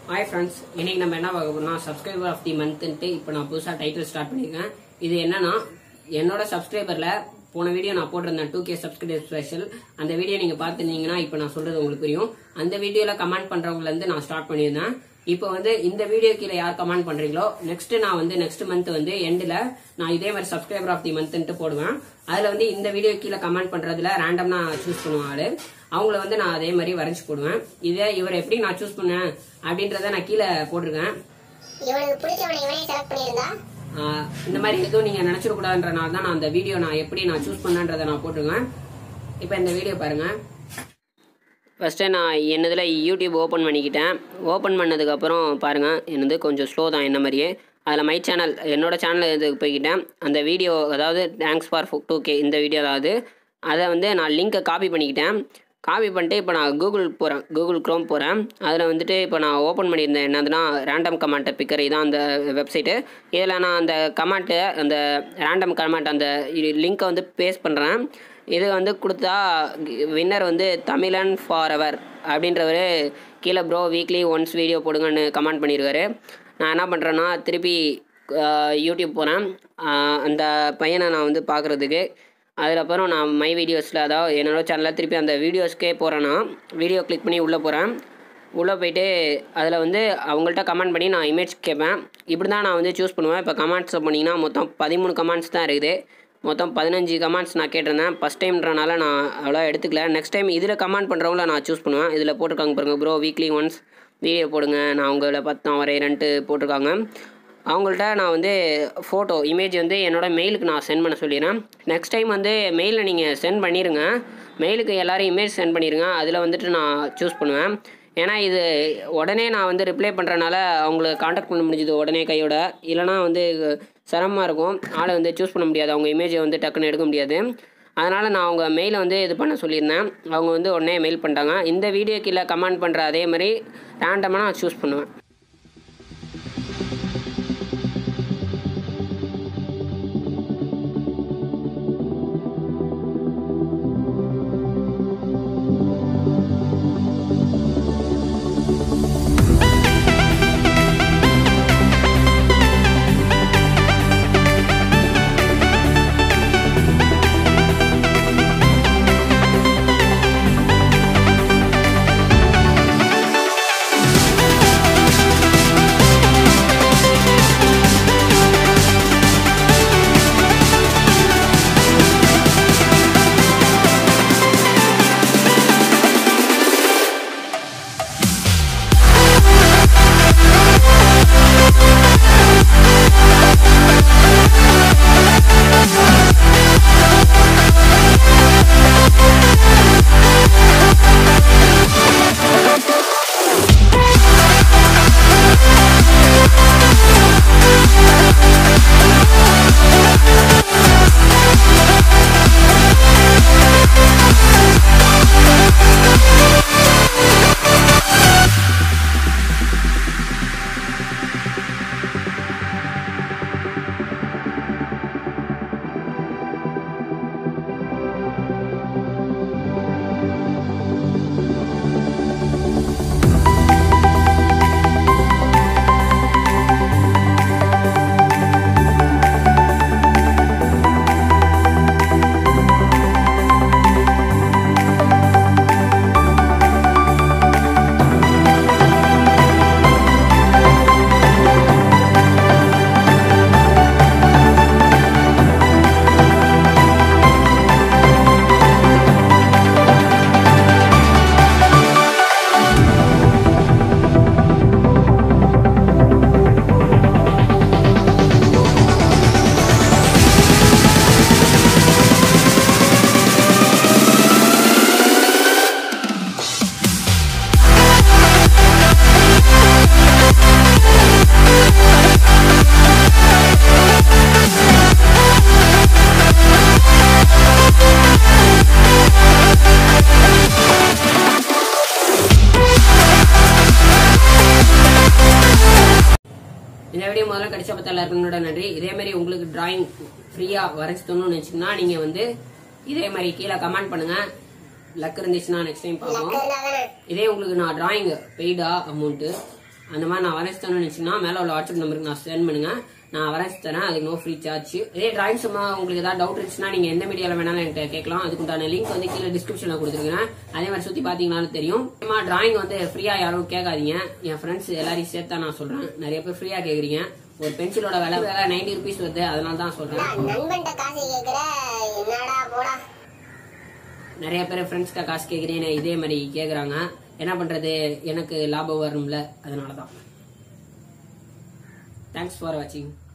hi friends இன்னைக்கு நம்ம என்ன பார்க்க போறோம்னா சப்ஸ்கிரைபர் ஆஃப் தி மந்த்ன்ட்டு இப்போ நான் புதுசாக டைட்டில் ஸ்டார்ட் பண்ணியிருக்கேன் இது என்னன்னா என்னோட சப்ஸ்கிரைபரில் போன வீடியோ நான் போட்டிருந்தேன் டூ கே சப்ஸ்கிரைபர் ஸ்பெஷல் அந்த வீடியோ நீங்கள் பார்த்துருந்தீங்கன்னா இப்போ நான் சொல்றது உங்களுக்கு புரியும் அந்த வீடியோவில் கமெண்ட் பண்ணுறவங்கலேருந்து நான் ஸ்டார்ட் பண்ணியிருந்தேன் இப்போ வந்து இந்த வீடியோ கீழே யார் கமெண்ட் பண்றீங்களோ நெக்ஸ்ட் நான் வந்து நெக்ஸ்ட் மந்த் வந்து எண்டில் நான் இதே மாதிரி சப்ஸ்கிரைபர் ஆஃப் தி மந்த்ன்ட்டு போடுவேன் அதில் வந்து இந்த வீடியோ கீழே கமெண்ட் பண்றதுல ரேண்டம் நான் சூஸ் பண்ணுவேன் ஆளு அவங்கள வந்து நான் அதே மாதிரி வரைஞ்சு போடுவேன் இதே இவரை எப்படி நான் சூஸ் பண்ணேன் அப்படின்றத நான் கீழே போட்டிருக்கேன் இவனுக்கு பிடிச்சவனை இவனே செலக்ட் பண்ணியிருந்தா ஆஹ் இந்த மாதிரி எதுவும் நீங்க நினைச்சிடக்கூடாதுன்றனால தான் நான் அந்த வீடியோ நான் எப்படி நான் சூஸ் பண்ணேன்றதை நான் போட்டிருக்கேன் இப்போ இந்த வீடியோ பாருங்க ஃபஸ்ட்டு நான் என்னதில் யூடியூப் ஓப்பன் பண்ணிக்கிட்டேன் ஓப்பன் பண்ணதுக்கப்புறம் பாருங்கள் என்னது கொஞ்சம் ஸ்லோ தான் என்ன மாதிரியே அதில் மை சேனல் என்னோட சேனல் இதுக்கு போய்கிட்டேன் அந்த வீடியோ அதாவது தேங்க்ஸ் ஃபார் டூ கே இந்த வீடியோ அதாவது அதை வந்து நான் லிங்க்கை காப்பி பண்ணிக்கிட்டேன் காப்பி பண்ணிட்டு இப்போ நான் கூகுள் போகிறேன் கூகுள் க்ரோம் போகிறேன் அதில் வந்துட்டு இப்போ நான் ஓப்பன் பண்ணியிருந்தேன் என்னதுன்னா ரேண்டம் கமெண்ட் பிக்கர் இதான் அந்த வெப்சைட்டு இதில் நான் அந்த கமெண்ட்டு அந்த ரேண்டம் கமெண்ட் அந்த லிங்க்கை வந்து பேஸ்ட் பண்ணுறேன் இது வந்து கொடுத்தா வின்னர் வந்து தமிழன் ஃபார் எவர் அப்படின்றவர் கீழே ப்ரோ வீக்லி ஒன்ஸ் வீடியோ போடுங்கன்னு கமெண்ட் பண்ணியிருக்காரு நான் என்ன பண்ணுறேன்னா திருப்பி ஆஹ், யூடியூப் போகிறேன் அந்த பையனை நான் வந்து பார்க்குறதுக்கு அதுக்கப்புறம் நான் மை வீடியோஸில் அதாவது என்னோட சேனலில் திருப்பி அந்த வீடியோஸ்க்கே போகிறேன்னா வீடியோ கிளிக் பண்ணி உள்ளே போகிறேன் உள்ளே போயிட்டு அதில் வந்து அவங்கள்ட்ட கமெண்ட் பண்ணி நான் இமேஜ் கேட்பேன் இப்படி தான் நான் வந்து சூஸ் பண்ணுவேன் இப்போ கமெண்ட்ஸ் பண்ணிங்கன்னா மொத்தம் பதிமூணு கமெண்ட்ஸ் தான் இருக்குது மொத்தம் பதினஞ்சு கமெண்ட்ஸ் நான் கேட்டிருந்தேன் ஃபஸ்ட் டைம்ன்றனால நான் அவ்வளோ எடுத்துக்கல நெக்ஸ்ட் டைம் இதில் கமெண்ட் பண்ணுறவங்கள நான் சூஸ் பண்ணுவேன் இதில் போட்டிருக்காங்க பாருங்க ப்ரோ வீக்லி ஒன்ஸ் வீடியோ போடுங்க நான் உங்களை பத்தம் வரைகிறேன்ட்டு போட்டிருக்காங்க அவங்கள்ட்ட நான் வந்து ஃபோட்டோ இமேஜ் வந்து என்னோடய மெயிலுக்கு நான் சென்ட் பண்ண சொல்லிடுறேன் நெக்ஸ்ட் டைம் வந்து மெயிலில் நீங்கள் சென்ட் பண்ணிடுங்க மெயிலுக்கு எல்லோரும் இமேஜ் சென்ட் பண்ணிடுங்க அதில் வந்துட்டு நான் சூஸ் பண்ணுவேன் ஏன்னா இது உடனே நான் வந்து ரிப்ளை பண்ணுறனால அவங்கள காண்டாக்ட் பண்ண முடிஞ்சுது உடனே கையோட இல்லைனா வந்து சிரமமாக இருக்கும் ஆளை வந்து சூஸ் பண்ண முடியாது அவங்க இமேஜை வந்து டக்குன்னு எடுக்க முடியாது அதனால் நான் அவங்க மெயிலை வந்து இது பண்ண சொல்லியிருந்தேன் அவங்க வந்து உடனே மெயில் பண்ணிட்டாங்க இந்த வீடியோ கீழே கமெண்ட் பண்ணுற அதே மாதிரி ரேண்டமாக நான் சூஸ் பண்ணுவேன் இந்த வீடியோ முதல்ல கடிச்ச பத்த எல்லாருக்கும் நன்றி இதே மாதிரி உங்களுக்கு டிராயிங் ஃப்ரீயா வரைச்சு தரணும்னு நினைச்சீங்கன்னா நீங்க வந்து இதே மாதிரி கீழே கமெண்ட் பண்ணுங்க லக் இருந்துச்சுன்னா நெக்ஸ்ட் டைம் லக்கு பார்ப்போம் இருந்தா தானே இதே உங்களுக்கு நான் டிராயிங் பெய்டா அமௌண்ட்டு அந்த மாதிரி நான் வரைஞ்சி தரணும்னு நினச்சிங்கன்னா மேலே உள்ள வாட்ஸ்அப் நம்பருக்கு நான் சென்ட் பண்ணுங்க நான் வரைஞ்சி தரேன் அதுக்கு நோ ஃப்ரீ சார்ஜ் இதே டிராயிங் சும்மா உங்களுக்கு ஏதாவது டவுட் இருந்துச்சுன்னா நீங்கள் எந்த மீடியாவில் வேணாலும் என்கிட்ட கேட்கலாம் அதுக்குண்டான லிங்க் வந்து கீழே டிஸ்கிரிப்ஷனில் கொடுத்துருக்கேன் அதே மாதிரி சுற்றி பார்த்தீங்கன்னாலும் தெரியும் சும்மா டிராயிங் வந்து ஃப்ரீயாக யாரும் கேட்காதீங்க என் ஃப்ரெண்ட்ஸ் எல்லாரையும் சேர்த்து தான் நான் சொல்கிறேன் நிறைய பேர் ஃப்ரீயாக கேட்குறீங்க ஒரு பென்சிலோட விலை விலை நைன்டி ருபீஸ் வருது அதனால தான் சொல்கிறேன் நான் நண்பன்ட்ட காசு கேக்குற என்னடா போடா நிறைய பேர் ஃப்ரெண்ட்ஸ்க்கு காசு கேட்குறேன்னு இதே மாதிரி கேட்குறாங்க என்ன பண்ணுறது எனக்கு லாபம் வரணும்ல அதனால தான் தேங்க்ஸ் ஃபார் வாட்சிங்